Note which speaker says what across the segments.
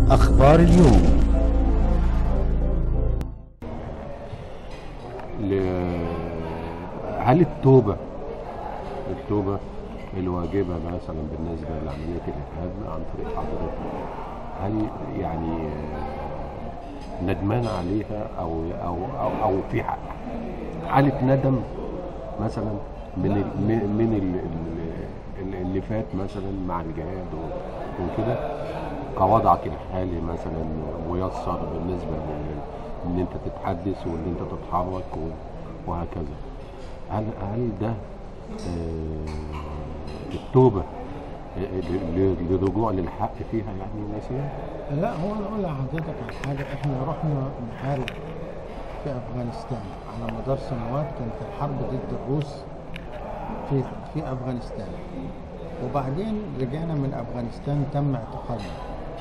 Speaker 1: أخبار اليوم
Speaker 2: ل- هل التوبة التوبة الواجبة مثلا بالنسبة لعملية الإرهاب عن طريق حضرتك هل يعني آه، ندمان عليها أو أو أو, أو في ح- حالة ندم مثلا من ال من من ال- ال- اللي فات مثلا مع الجهاد و- وكده كوضعك الحالي مثلا ميسر بالنسبة لل- ان انت تتحدث وان انت تتحرك و- وهكذا هل هل ده آه، التوبة آه، ل- ل- للرجوع للحق فيها يعني نسيان؟
Speaker 3: لا هو انا اقول لحضرتك على حاجه احنا رحنا نحارب في افغانستان على مدار سنوات كانت الحرب ضد الروس في في افغانستان وبعدين رجعنا من افغانستان تم اعتقالنا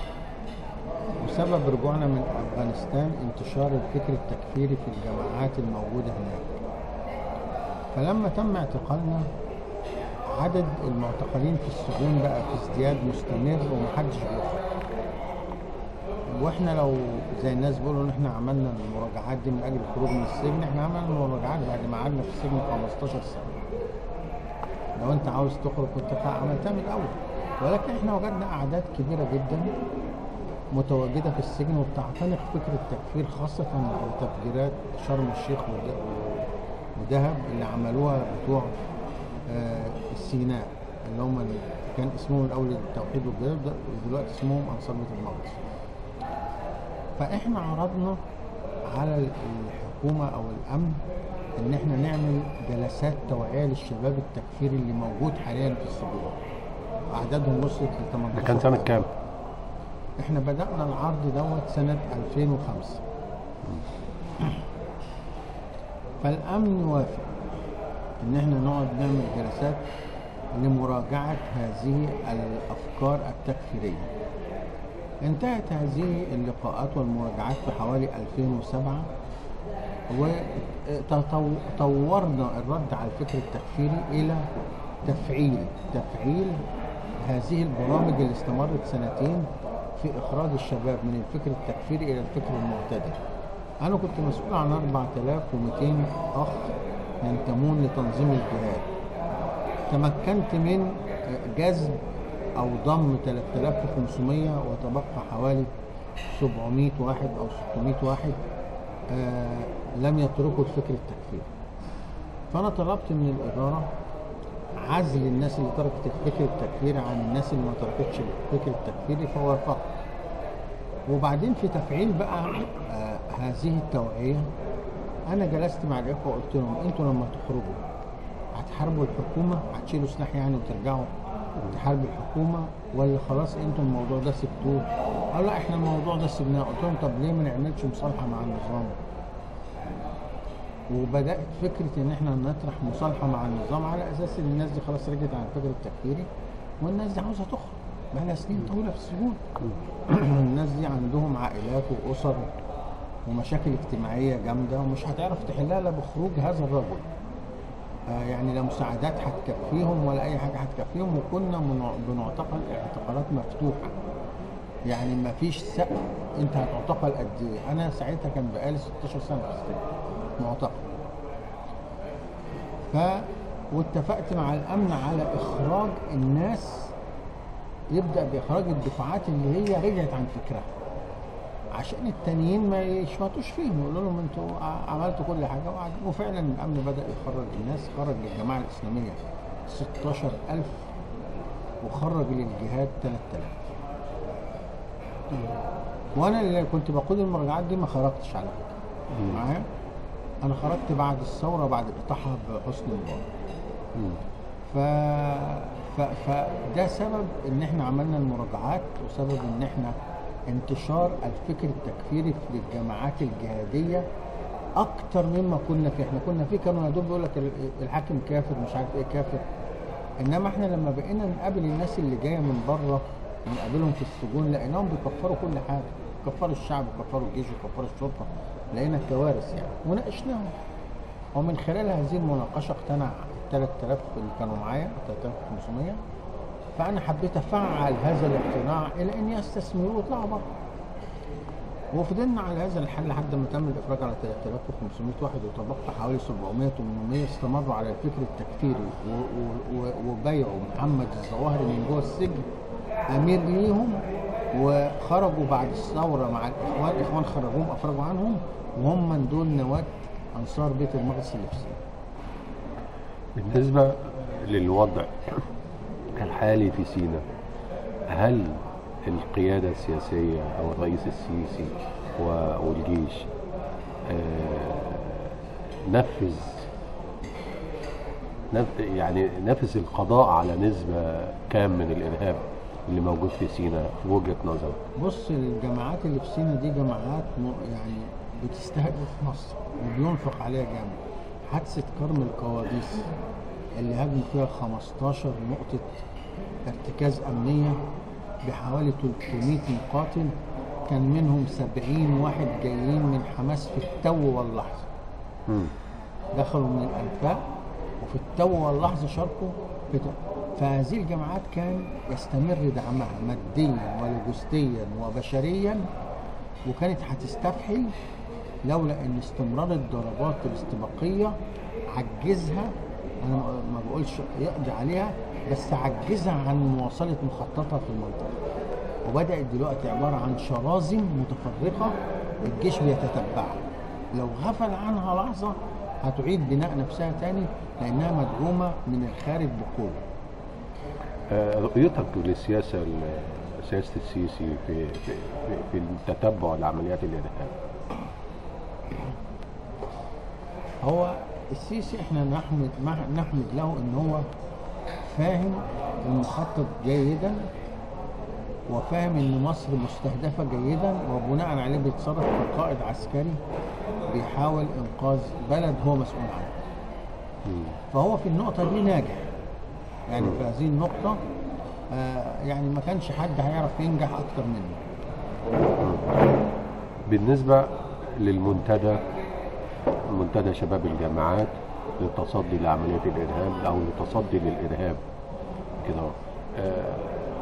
Speaker 3: وسبب رجوعنا من افغانستان انتشار الفكر التكفيري في الجماعات الموجوده هناك فلما تم اعتقالنا عدد المعتقلين في السجون بقى في ازدياد مستمر ومحدش بيخرج واحنا لو زي الناس بيقولوا ان احنا عملنا المراجعات دي من اجل الخروج من السجن احنا عملنا المراجعات بعد ما قعدنا في السجن 15 سنه لو انت عاوز تخرج كنت عملتها من الاول ولكن احنا وجدنا اعداد كبيره جدا متواجده في السجن وبتعتنق فكر التكفير خاصه تفجيرات شرم الشيخ ود- ودهب اللي عملوها بتوع آه، السيناء اللي هم اللي كان اسمهم الاول التوحيد والجهاد دلوقتي اسمهم انصار بيت المقدس فاحنا عرضنا على الحكومه او الامن ان احنا نعمل جلسات توعيه للشباب التكفيري اللي موجود حاليا في السجون اعدادهم وصلت ل 18
Speaker 2: ده كان سنة كام؟
Speaker 3: احنا بدأنا العرض دوت سنة 2005 فالأمن وافق إن احنا نقعد نعمل جلسات لمراجعة هذه الأفكار التكفيرية انتهت هذه اللقاءات والمراجعات في حوالي 2007 وطورنا الرد على الفكر التكفيري إلى تفعيل تفعيل هذه البرامج اللي استمرت سنتين في إخراج الشباب من الفكر التكفيري إلى الفكر المعتدل أنا كنت مسؤول عن 4200 أخ ينتمون لتنظيم الجهاد تمكنت من جذب أو ضم 3500 وتبقى حوالي 700 واحد أو 600 واحد آه لم يتركوا الفكر التكفيري فأنا طلبت من الإدارة عزل الناس اللي تركت الفكر التكفيري عن الناس اللي ما تركتش الفكر التكفيري فوافقت وبعدين في تفعيل بقى آه هذه التوعية أنا جلست مع الإخوة وقلت لهم أنتوا لما تخرجوا هتحاربوا الحكومة هتشيلوا سلاح يعني وترجعوا تحاربوا الحكومة ولا خلاص أنتوا الموضوع ده سبتوه؟ قالوا لا إحنا الموضوع ده سبناه قلت لهم طب ليه ما نعملش مصالحة مع النظام؟ وبدات فكره ان احنا نطرح مصالحه مع النظام على اساس ان الناس دي خلاص رجعت عن الفكر التكفيري والناس دي عاوزه تخرج بقى لها سنين طويله في السجون الناس دي عندهم عائلات واسر ومشاكل اجتماعيه جامده ومش هتعرف تحلها الا بخروج هذا الرجل آه يعني لا مساعدات هتكفيهم ولا اي حاجه هتكفيهم وكنا منع- بنعتقل اعتقالات مفتوحه يعني ما فيش سقف انت هتعتقل قد ايه انا ساعتها كان بقالي 16 سنه في السجن معتقل ف واتفقت مع الامن على اخراج الناس يبدا باخراج الدفعات اللي هي رجعت عن فكرها عشان التانيين ما يشمتوش فيهم يقولوا لهم انتوا ع- عملتوا كل حاجه وقعد- وفعلا الامن بدا يخرج الناس خرج للجماعه الاسلاميه 16000 وخرج للجهاد 3000 وانا اللي كنت بقود المراجعات دي ما خرجتش على فكره معايا انا خرجت بعد الثوره بعد اقتحام بحسني مبارك
Speaker 2: مم.
Speaker 3: ف... ف... فده سبب ان احنا عملنا المراجعات وسبب ان احنا انتشار الفكر التكفيري في الجماعات الجهاديه اكتر مما كنا فيه احنا كنا فيه كانوا يا دوب يقول لك ال- الحاكم كافر مش عارف ايه كافر انما احنا لما بقينا نقابل الناس اللي جايه من بره ونقابلهم في السجون لقيناهم بيكفروا كل حاجه كفروا الشعب وكفروا الجيش وكفروا الشرطه لقينا كوارث يعني وناقشناهم ومن خلال هذه المناقشه اقتنع 3000 اللي كانوا معايا 3500 فانا حبيت افعل هذا الاقتناع الى ان يستثمروا ويطلعوا بره وفضلنا على هذا الحال لحد ما تم الافراج على 3500 واحد وتبقى حوالي 700 800 استمروا على الفكر التكفيري و- و- و- وبايعوا محمد الظواهري من جوه السجن امير ليهم وخرجوا بعد الثوره مع الاخوان الاخوان خرجوهم افرجوا عنهم وهم من دول نواه انصار بيت المقدس اللي في سينا
Speaker 2: بالنسبة للوضع الحالي في سيناء هل القيادة السياسية أو الرئيس السيسي و- والجيش آه، نفذ نف- يعني نفذ القضاء على نسبة كام من الإرهاب اللي موجود في سيناء في وجهة نظرك؟
Speaker 3: بص الجماعات اللي في سينا دي جماعات م- يعني بتستهدف مصر وبينفق عليها جامد حادثة كرم القواديس اللي هاجموا فيها 15 نقطة ارتكاز أمنية بحوالي 300 مقاتل كان منهم 70 واحد جايين من حماس في التو واللحظة
Speaker 2: مم.
Speaker 3: دخلوا من الانفاق وفي التو واللحظه شاركوا في ت- فهذه الجماعات كان يستمر دعمها ماديا ولوجستيا وبشريا وكانت هتستفحل لولا ان استمرار الضربات الاستباقيه عجزها انا ما- ما بقولش يقضي عليها بس عجزها عن مواصله مخططها في المنطقه وبدات دلوقتي عباره عن شرازم متفرقه الجيش بيتتبعها لو غفل عنها لحظه هتعيد بناء نفسها تاني لانها مدعومه من الخارج بقوه
Speaker 2: آه، رؤيتك للسياسة ال- سياسة السيسي في في في, في التتبع لعمليات الإرهاب
Speaker 3: هو السيسي احنا نحمد مع- نحمد له ان هو فاهم المخطط جيدا وفاهم ان مصر مستهدفه جيدا وبناء عليه بيتصرف كقائد عسكري بيحاول انقاذ بلد هو مسؤول عنه
Speaker 2: مم.
Speaker 3: فهو في النقطه دي ناجح يعني في هذه النقطه آه يعني ما كانش حد هيعرف ينجح اكتر منه
Speaker 2: بالنسبة للمنتدى منتدى شباب الجامعات للتصدي لعمليات الإرهاب أو للتصدي للإرهاب كده آه،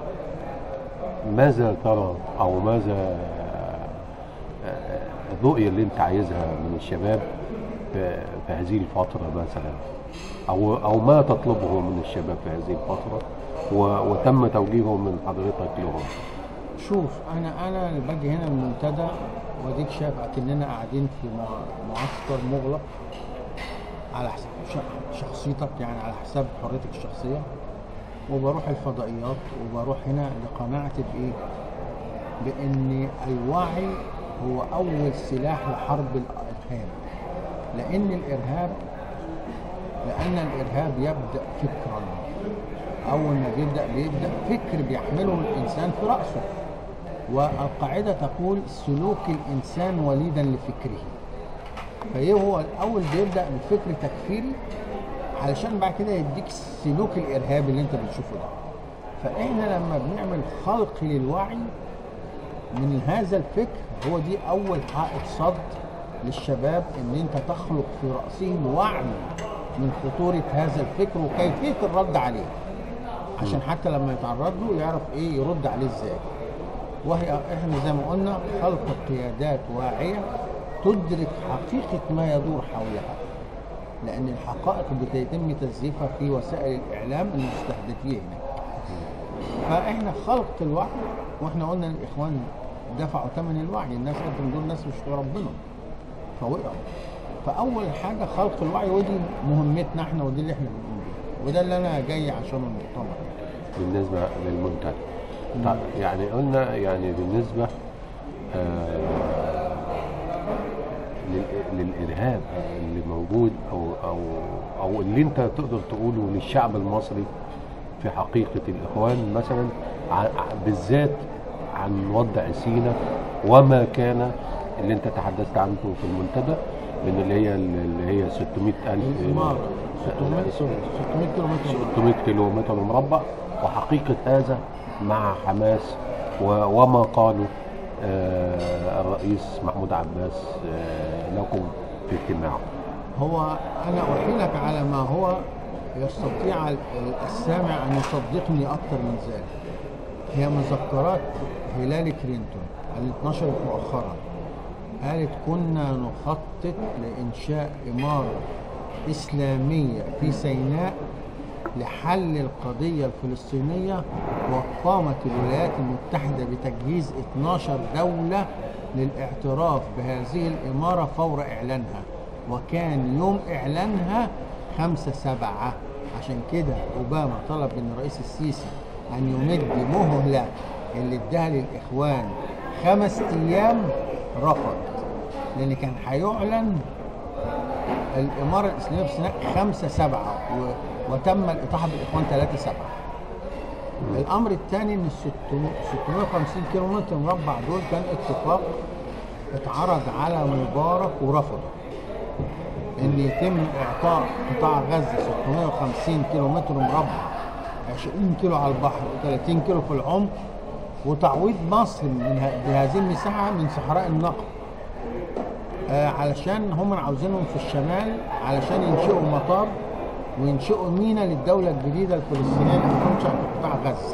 Speaker 2: ماذا ترى أو ماذا آه، الرؤية اللي أنت عايزها من الشباب في في هذه الفترة مثلا أو أو ما تطلبه من الشباب في هذه الفترة و- وتم توجيهه من حضرتك لهم
Speaker 3: شوف انا انا اللي باجي هنا المنتدى واديك شايف اكننا قاعدين في مع- معسكر مغلق على حساب ش- شخصيتك يعني على حساب حريتك الشخصيه وبروح الفضائيات وبروح هنا لقناعتي بايه؟ بان الوعي هو اول سلاح لحرب الارهاب لان الارهاب لان الارهاب يبدا فكرا اول ما بيبدا بيبدا فكر بيحمله الانسان في راسه والقاعده تقول سلوك الانسان وليدا لفكره فايه هو الاول بيبدا بفكر تكفيري علشان بعد كده يديك السلوك الارهابي اللي انت بتشوفه ده فاحنا لما بنعمل خلق للوعي من هذا الفكر هو دي اول حائط صد للشباب ان انت تخلق في راسهم وعي من خطوره هذا الفكر وكيفيه الرد عليه عشان حتى لما يتعرض له يعرف ايه يرد عليه ازاي وهي احنا زي ما قلنا خلق قيادات واعيه تدرك حقيقه ما يدور حولها لان الحقائق بيتم تزييفها في وسائل الاعلام المستهدفين هناك فاحنا خلق الوعي واحنا قلنا الاخوان دفعوا ثمن الوعي الناس قالت دول ناس مش بتوع ربنا فوقعوا فاول حاجه خلق الوعي ودي مهمتنا احنا ودي اللي احنا بنقوم بيها وده اللي انا جاي عشان المؤتمر
Speaker 2: بالنسبة للمنتدى طيب يعني قلنا يعني بالنسبة آه لل- للإرهاب اللي موجود أو أو أو اللي أنت تقدر تقوله للشعب المصري في حقيقة الإخوان مثلا ع- ع- بالذات عن وضع سينا وما كان اللي أنت تحدثت عنه في المنتدى من اللي هي اللي هي 600 ألف
Speaker 3: الإمارة 600 سوري 600 كيلو متر مربع.
Speaker 2: 600 كيلو متر مربع وحقيقة هذا مع حماس و- وما قاله آه، الرئيس محمود عباس آه، لكم في اجتماعه
Speaker 3: هو انا احيلك على ما هو يستطيع ال- السامع ان يصدقني اكثر من ذلك هي مذكرات هيلاري كلينتون اللي اتنشرت مؤخرا قالت كنا نخطط لإنشاء إمارة إسلامية في سيناء لحل القضية الفلسطينية وقامت الولايات المتحدة بتجهيز 12 دولة للاعتراف بهذه الإمارة فور إعلانها وكان يوم إعلانها 5 سبعة عشان كده أوباما طلب من الرئيس السيسي أن يمد مهلة اللي اداها للإخوان خمس أيام رفض لأن كان هيعلن الإمارة الإسلامية في سيناء خمسة سبعة و... وتم الإطاحة بالإخوان ثلاثة سبعة الأمر الثاني إن ال 650 كيلو متر مربع دول كان اتفاق اتعرض على مبارك ورفضه إن يتم إعطاء قطاع غزة 650 كيلو متر مربع 20 كيلو على البحر و30 كيلو في العمق وتعويض مصر من ه- بهذه المساحة من صحراء النقب آه، علشان هم عاوزينهم في الشمال علشان ينشئوا مطار وينشئوا مينا للدولة الجديدة الفلسطينية اللي هتنشأ في قطاع غزة.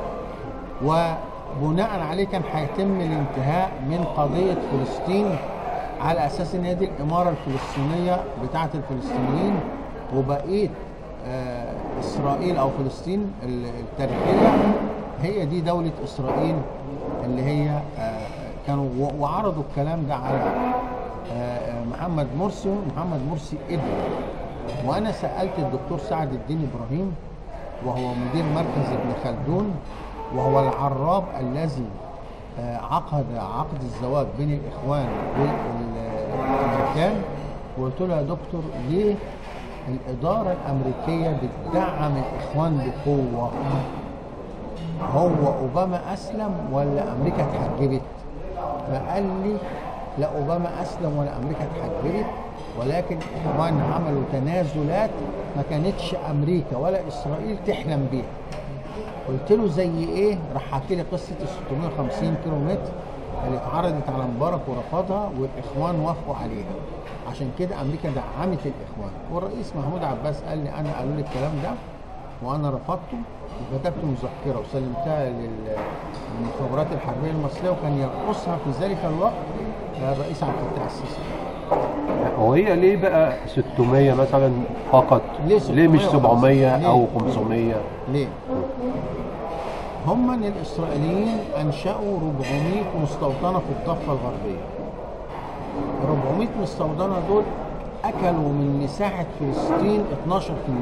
Speaker 3: وبناء عليه كان هيتم الانتهاء من قضية فلسطين على أساس إن هي دي الإمارة الفلسطينية بتاعة الفلسطينيين وبقية آه، إسرائيل أو فلسطين ال- التاريخية هي دي دولة إسرائيل اللي هي آه، كانوا و- وعرضوا الكلام ده على آه، محمد مرسي محمد مرسي ابن وانا سالت الدكتور سعد الدين ابراهيم وهو مدير مركز ابن خلدون وهو العراب الذي آه، عقد عقد الزواج بين الاخوان والامريكان وقلت له يا دكتور ليه الاداره الامريكيه بتدعم الاخوان بقوه هو اوباما اسلم ولا امريكا اتحجبت فقال لي لا اوباما اسلم ولا امريكا اتحجبت ولكن الاخوان عملوا تنازلات ما كانتش امريكا ولا اسرائيل تحلم بيها قلت له زي ايه راح حكي لي قصه ال 650 كيلو متر اللي اتعرضت على مبارك ورفضها والاخوان وافقوا عليها عشان كده امريكا دعمت الاخوان والرئيس محمود عباس قال لي انا قالوا لي الكلام ده وانا رفضته وكتبت مذكره وسلمتها لل- للمخابرات الحربيه المصريه وكان يرقصها في ذلك الوقت الرئيس عبد الفتاح السيسي
Speaker 2: هو هي ليه بقى 600 مثلا فقط
Speaker 3: ليه
Speaker 2: ليه مش
Speaker 3: 600
Speaker 2: 700
Speaker 3: ليه؟
Speaker 2: او 500
Speaker 3: ليه؟ هم من الإسرائيليين أنشأوا 400 مستوطنة في الضفة الغربية 400 مستوطنة دول أكلوا من مساحة فلسطين 12%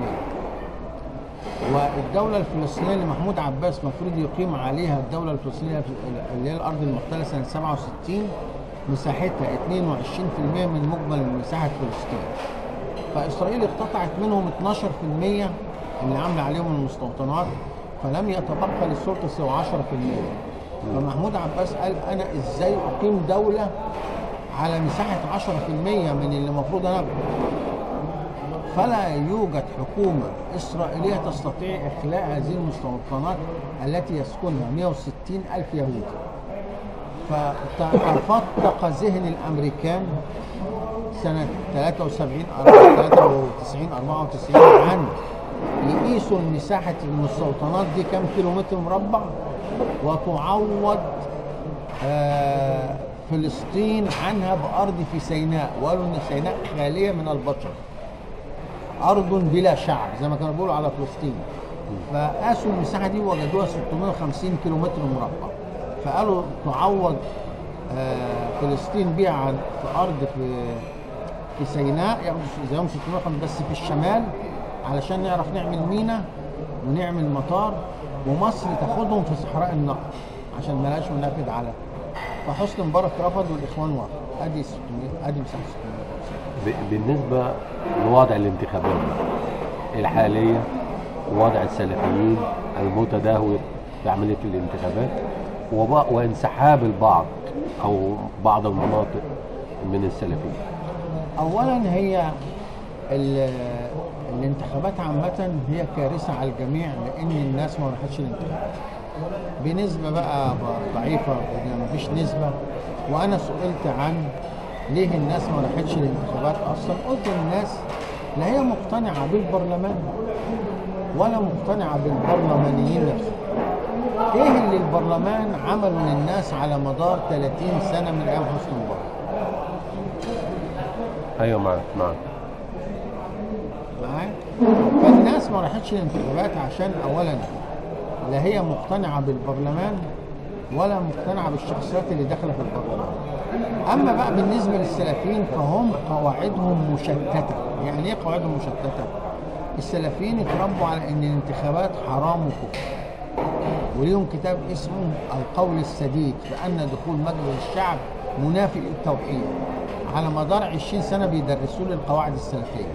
Speaker 3: والدولة الفلسطينية اللي محمود عباس المفروض يقيم عليها الدولة الفلسطينية اللي هي الأرض المحتلة سنة 67 مساحتها 22% من مجمل مساحة فلسطين فإسرائيل اقتطعت منهم 12% اللي عاملة عليهم المستوطنات فلم يتبقى للسلطة سوى 10% فمحمود عباس قال أنا إزاي أقيم دولة على مساحة 10% من اللي المفروض أنا فلا يوجد حكومة إسرائيلية تستطيع إخلاء هذه المستوطنات التي يسكنها 160 ألف يهودي فتفتق ذهن الأمريكان سنة 73 93 94 عن يقيسوا مساحة المستوطنات دي كام كيلو متر مربع وتعوض آه، فلسطين عنها بأرض في سيناء وقالوا إن سيناء خالية من البشر أرض بلا شعب زي ما كانوا بيقولوا على فلسطين فقاسوا المساحة دي وجدوها 650 كيلو متر مربع فقالوا تعوض آه، فلسطين بيها عن في أرض في في سيناء ياخدوا زيهم 650 بس في الشمال علشان نعرف نعمل مينا ونعمل مطار ومصر تاخدهم في صحراء النقب عشان ملهاش منافذ على فحسني مبارك رفض والاخوان وافقوا ادي 600 ادي مساحه 650
Speaker 2: ب- بالنسبة لوضع الانتخابات بقى الحالية ووضع السلفيين المتداول في عملية الانتخابات وب- وانسحاب البعض أو بعض المناطق من السلفيين
Speaker 3: اولا هي ال- الانتخابات عامة هي كارثة على الجميع لأن الناس ما راحتش الانتخابات بنسبة بقى ب- ضعيفة يعني ما فيش نسبة وأنا سئلت عن ليه الناس ما راحتش الانتخابات أصلا قلت الناس لا هي مقتنعة بالبرلمان ولا مقتنعة بالبرلمانيين نفسهم ايه اللي البرلمان عمله للناس على مدار 30 سنة من ايام حسني مبارك
Speaker 2: ايوه معاك معاك
Speaker 3: معايا فالناس ما راحتش الانتخابات عشان اولا لا هي مقتنعه بالبرلمان ولا مقتنعه بالشخصيات اللي داخله في البرلمان اما بقى بالنسبه للسلفيين فهم قواعدهم مشتته يعني ايه قواعدهم مشتته السلفيين اتربوا على ان الانتخابات حرام وكفر وليهم كتاب اسمه القول السديد فان دخول مجلس الشعب منافي للتوحيد على مدار 20 سنه بيدرسوا لي القواعد السلفيه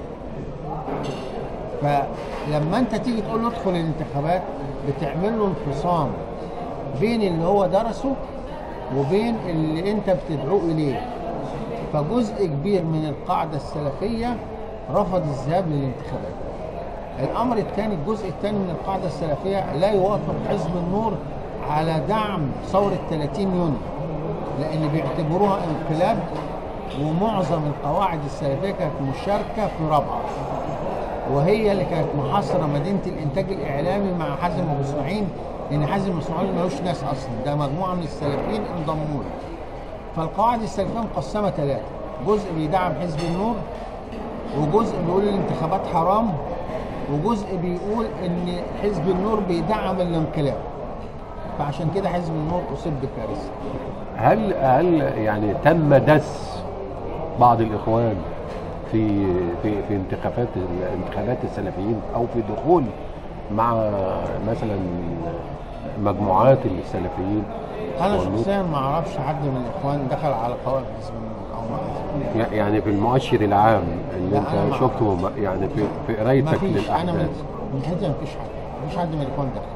Speaker 3: فلما انت تيجي تقول له ادخل الانتخابات بتعمل له انفصام بين اللي هو درسه وبين اللي انت بتدعوه اليه فجزء كبير من القاعده السلفيه رفض الذهاب للانتخابات الامر الثاني الجزء الثاني من القاعده السلفيه لا يوافق حزب النور على دعم ثوره 30 يونيو لان بيعتبروها انقلاب ومعظم القواعد السلفيه كانت مشاركه في رابعه وهي اللي كانت محاصره مدينه الانتاج الاعلامي مع حازم ابو اسماعيل لان حازم ابو اسماعيل ملوش ناس اصلا ده مجموعه من السلفيين انضموا له فالقواعد السلفيه مقسمه ثلاثه جزء بيدعم حزب النور وجزء بيقول الانتخابات حرام وجزء بيقول ان حزب النور بيدعم الانقلاب فعشان كده حزب النور اصيب بكارثه
Speaker 2: هل هل يعني تم دس بعض الاخوان في في في انتخابات انتخابات السلفيين او في دخول مع مثلا مجموعات السلفيين
Speaker 3: انا
Speaker 2: والنور؟
Speaker 3: شخصيا ما اعرفش حد من الاخوان دخل على قوائم حزب النور او مع حزب النور
Speaker 2: يعني في المؤشر العام اللي
Speaker 3: لا، أنا
Speaker 2: انت
Speaker 3: ما
Speaker 2: شفته م- يعني في في
Speaker 3: ما
Speaker 2: قرايتك
Speaker 3: فيش انا من
Speaker 2: للاحداث
Speaker 3: من حته ما فيش حد ما فيش حد من الاخوان دخل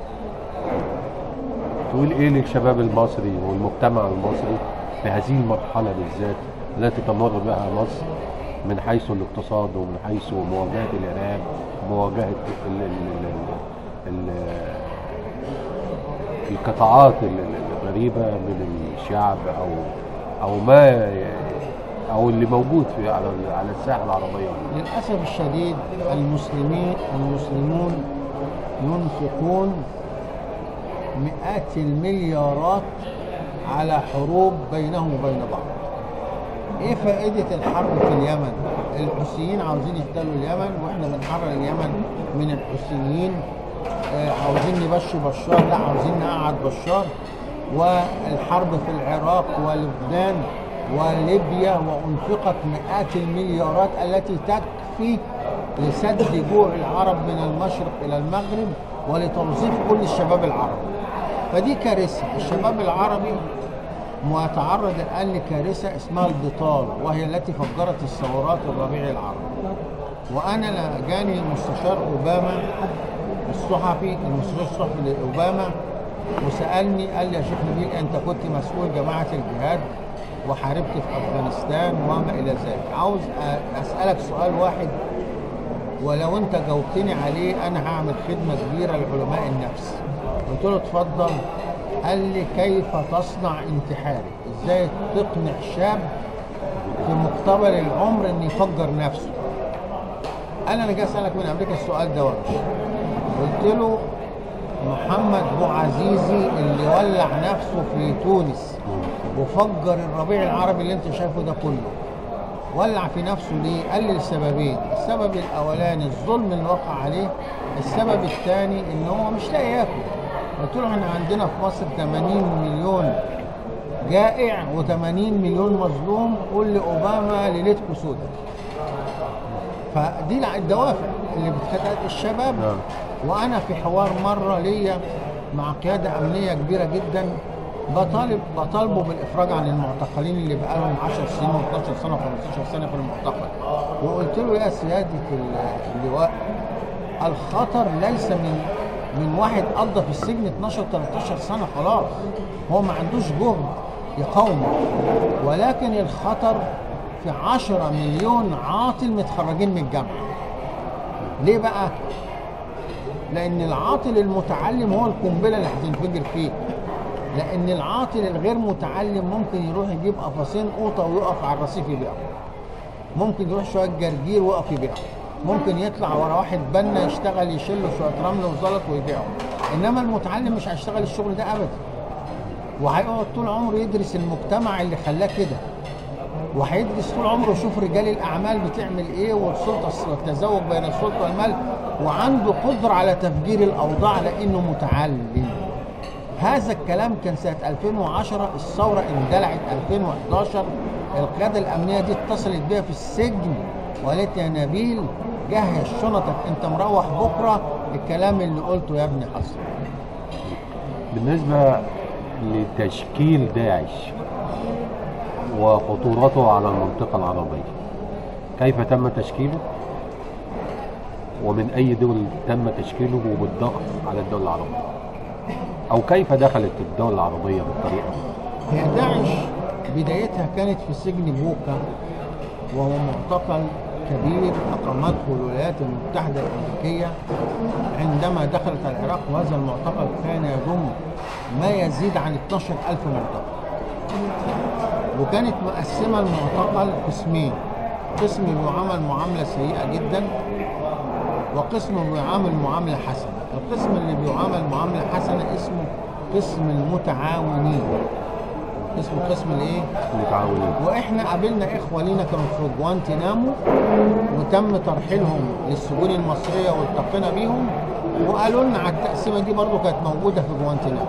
Speaker 2: تقول ايه للشباب المصري والمجتمع المصري في هذه المرحله بالذات التي تمر بها مصر من حيث الاقتصاد ومن حيث مواجهه الارهاب مواجهه ال ال ال ال القطاعات ال- ال- الغريبه من الشعب او او ما ي- او اللي موجود في على على الساحه العربيه
Speaker 3: للاسف الشديد المسلمين المسلمون ينفقون مئات المليارات على حروب بينهم وبين بعض ايه فائدة الحرب في اليمن الحوثيين عاوزين يحتلوا اليمن واحنا بنحرر اليمن من الحوثيين آه، عاوزين نمشي بشار لا عاوزين نقعد بشار والحرب في العراق ولبنان وليبيا وانفقت مئات المليارات التي تكفي لسد جوع العرب من المشرق الى المغرب ولتوظيف كل الشباب العربي فدي كارثه الشباب العربي متعرض الان لكارثه اسمها البطاله وهي التي فجرت الثورات الربيع العربي وانا لا- جاني مستشار اوباما الصحفي المستشار الصحفي لاوباما وسالني قال لي يا شيخ نبيل انت كنت مسؤول جماعه الجهاد وحاربت في افغانستان وما الى ذلك عاوز أ- اسالك سؤال واحد ولو انت جاوبتني عليه انا هعمل خدمه كبيره لعلماء النفس قلت له اتفضل قال لي كيف تصنع انتحاري ازاي تقنع شاب في مقتبل العمر ان يفجر نفسه انا اللي جاي اسالك من امريكا السؤال ده وامشي قلت له محمد بو عزيزي اللي ولع نفسه في تونس وفجر الربيع العربي اللي انت شايفه ده كله ولع في نفسه ليه؟ قال لي لسببين، السبب الاولاني الظلم اللي وقع عليه، السبب الثاني ان هو مش لاقي ياكل. قلت له احنا عندنا في مصر 80 مليون جائع و80 مليون مظلوم قول لاوباما ليلتكم سودة. فدي الع- الدوافع اللي بتخدع الشباب
Speaker 2: نعم.
Speaker 3: وانا في حوار مره ليا مع قياده امنيه كبيره جدا بطالب بطالبه بالافراج عن المعتقلين اللي بقالهم 10 سنين و12 سنه و15 سنه في المعتقل وقلت له يا سياده ال- اللواء الخطر ليس من من واحد قضى في السجن 12 13 سنه خلاص هو ما عندوش جهد يقاومه ولكن الخطر في 10 مليون عاطل متخرجين من الجامعه ليه بقى؟ لان العاطل المتعلم هو القنبله اللي هتنفجر فيه لان العاطل الغير متعلم ممكن يروح يجيب قفصين قوطه ويقف على الرصيف يبيعه ممكن يروح شويه جرجير ويقف يبيعه ممكن يطلع ورا واحد بنا يشتغل يشيل له شويه رمل وزلط ويبيعه انما المتعلم مش هيشتغل الشغل ده ابدا وهيقعد طول عمره يدرس المجتمع اللي خلاه كده وهيدرس طول عمره يشوف رجال الاعمال بتعمل ايه والسلطه التزاوج بين السلطه والمال وعنده قدره على تفجير الاوضاع لانه متعلم هذا الكلام كان سنه 2010 الثوره اندلعت 2011 القياده الامنيه دي اتصلت بيها في السجن وقالت يا نبيل جهز شنطك انت مروح بكره الكلام اللي قلته يا ابني حصل
Speaker 2: بالنسبة لتشكيل داعش وخطورته على المنطقة العربية كيف تم تشكيله ومن أي دول تم تشكيله وبالضغط على الدول العربية أو كيف دخلت الدول العربية بالطريقة دي
Speaker 3: هي داعش بدايتها كانت في سجن بوكا وهو معتقل كبير أقامته الولايات المتحدة الأمريكية عندما دخلت العراق وهذا المعتقل كان يضم ما يزيد عن 12 ألف معتقل وكانت مقسمة المعتقل قسمين قسم بيعامل معاملة سيئة جدا وقسم بيعامل معاملة حسنة القسم اللي بيعامل معاملة حسنة اسمه قسم المتعاونين اسمه قسم الايه
Speaker 2: متعاونين
Speaker 3: واحنا قابلنا اخوه لينا كانوا في جوانتنامو وتم ترحيلهم للسجون المصريه والتقينا بيهم وقالوا لنا على التقسيمه دي برضو كانت موجوده في جوانتنامو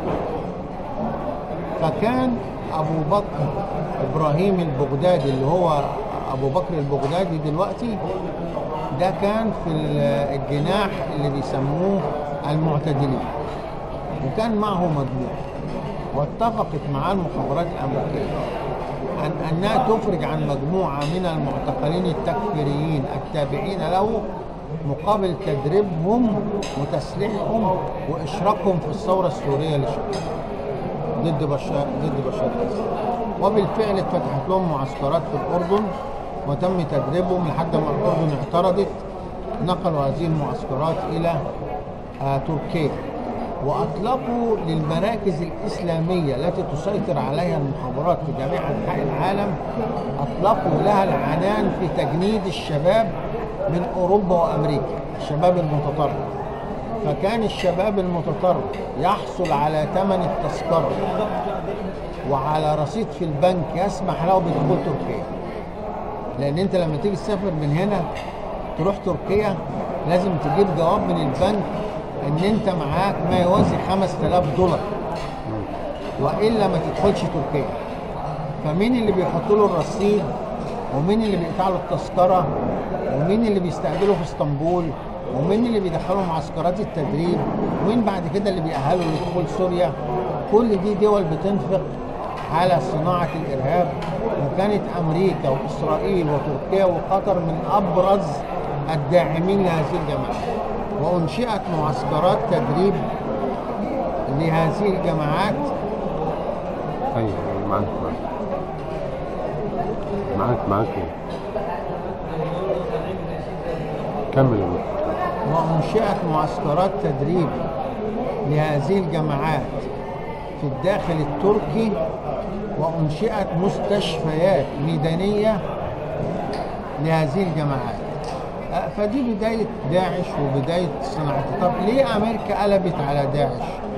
Speaker 3: فكان ابو بكر ابراهيم البغدادي اللي هو ابو بكر البغدادي دلوقتي ده كان في ال- الجناح اللي بيسموه المعتدلين وكان معه مجموعه واتفقت معاه المخابرات الامريكيه ان انها تفرج عن مجموعه من المعتقلين التكفيريين التابعين له مقابل تدريبهم وتسليحهم واشراكهم في الثوره السوريه للشباب ضد بشار ضد بشار الاسد وبالفعل اتفتحت لهم معسكرات في الاردن وتم تدريبهم لحد ما الاردن اعترضت نقلوا هذه المعسكرات الى آه تركيا واطلقوا للمراكز الاسلاميه التي تسيطر عليها المخابرات في جميع انحاء العالم اطلقوا لها العنان في تجنيد الشباب من اوروبا وامريكا الشباب المتطرف فكان الشباب المتطرف يحصل على ثمن التذكره وعلى رصيد في البنك يسمح له بدخول تركيا لان انت لما تيجي تسافر من هنا تروح تركيا لازم تجيب جواب من البنك ان انت معاك ما يوازي 5000 دولار والا ما تدخلش تركيا فمين اللي بيحط له الرصيد ومين اللي بيقطع له التذكره ومين اللي بيستقبله في اسطنبول ومين اللي بيدخله معسكرات التدريب ومين بعد كده اللي بيأهله لدخول سوريا كل دي دول بتنفق على صناعة الإرهاب وكانت أمريكا وإسرائيل وتركيا وقطر من أبرز الداعمين لهذه الجماعات وأنشئت معسكرات تدريب لهذه الجماعات
Speaker 2: ايوه أيوة، معاك معاك معاك معاك كمل يا دكتور.
Speaker 3: وأنشئت معسكرات تدريب لهذه الجماعات في الداخل التركي وأنشئت مستشفيات ميدانية لهذه الجماعات أه، فدي بداية داعش وبداية صناعة طب ليه أمريكا قلبت على داعش؟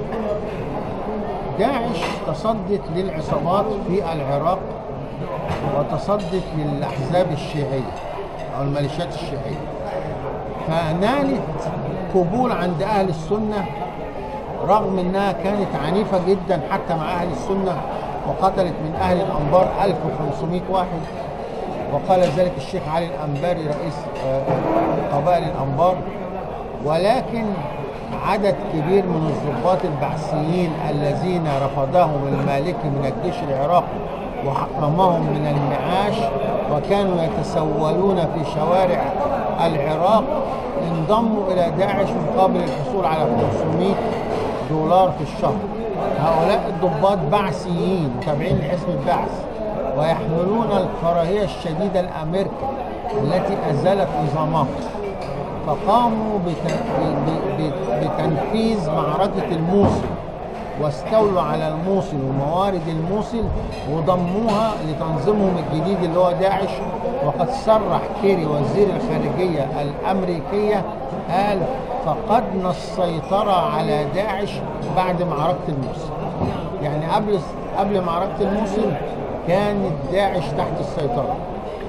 Speaker 3: داعش تصدت للعصابات في العراق وتصدت للأحزاب الشيعية أو الميليشيات الشيعية فنالت قبول عند أهل السنة رغم أنها كانت عنيفة جدا حتى مع أهل السنة وقتلت من أهل الأنبار 1500 واحد وقال ذلك الشيخ علي الأنباري رئيس آه، قبائل الأنبار ولكن عدد كبير من الضباط البعثيين الذين رفضهم المالكي من الجيش العراقي وحرمهم من المعاش وكانوا يتسولون في شوارع العراق انضموا إلى داعش مقابل الحصول على 500 دولار في الشهر هؤلاء الضباط بعثيين تابعين لحزب البعث ويحملون الكراهية الشديدة لأمريكا التي أزالت نظامها فقاموا بت- ب- ب- بتنفيذ معركة الموصل واستولوا على الموصل وموارد الموصل وضموها لتنظيمهم الجديد اللي هو داعش وقد صرح كيري وزير الخارجية الأمريكية قال فقدنا السيطرة على داعش بعد معركة الموصل يعني قبل قبل معركة الموصل كانت داعش تحت السيطرة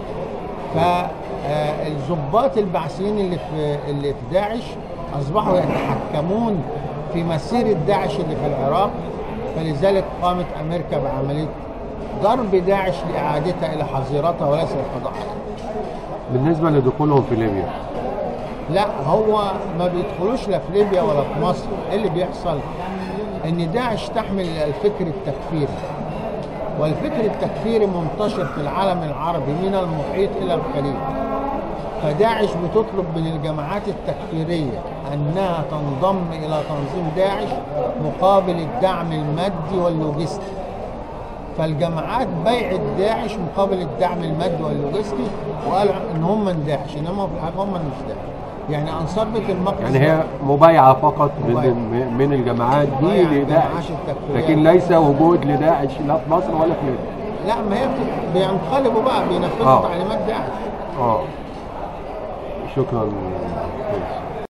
Speaker 3: فالضباط البعثيين اللي في اللي في داعش اصبحوا يتحكمون في مسيره داعش اللي في العراق فلذلك قامت امريكا بعمليه ضرب داعش لاعادتها الى حظيرتها وليس القضاء عليها.
Speaker 2: بالنسبه لدخولهم في ليبيا
Speaker 3: لا هو ما بيدخلوش لا في ليبيا ولا في مصر ايه اللي بيحصل ان داعش تحمل الفكر التكفيري والفكر التكفيري منتشر في العالم العربي من المحيط الى الخليج فداعش بتطلب من الجماعات التكفيريه انها تنضم الى تنظيم داعش مقابل الدعم المادي واللوجستي فالجماعات بيعت داعش مقابل الدعم المادي واللوجستي وقالوا ان هم من داعش انما في الحقيقه هم مش داعش يعني انصار بيت المقدس
Speaker 2: يعني هي مبايعه فقط
Speaker 3: مبايعة.
Speaker 2: من من الجماعات دي
Speaker 3: مبايعة
Speaker 2: لداعش
Speaker 3: الجماعات التكفيرية.
Speaker 2: لكن ليس وجود لداعش لا في مصر ولا في ليبيا
Speaker 3: لا ما هي بت- بينقلبوا بقى بينفذوا
Speaker 2: آه.
Speaker 3: تعليمات داعش
Speaker 2: اه شكرا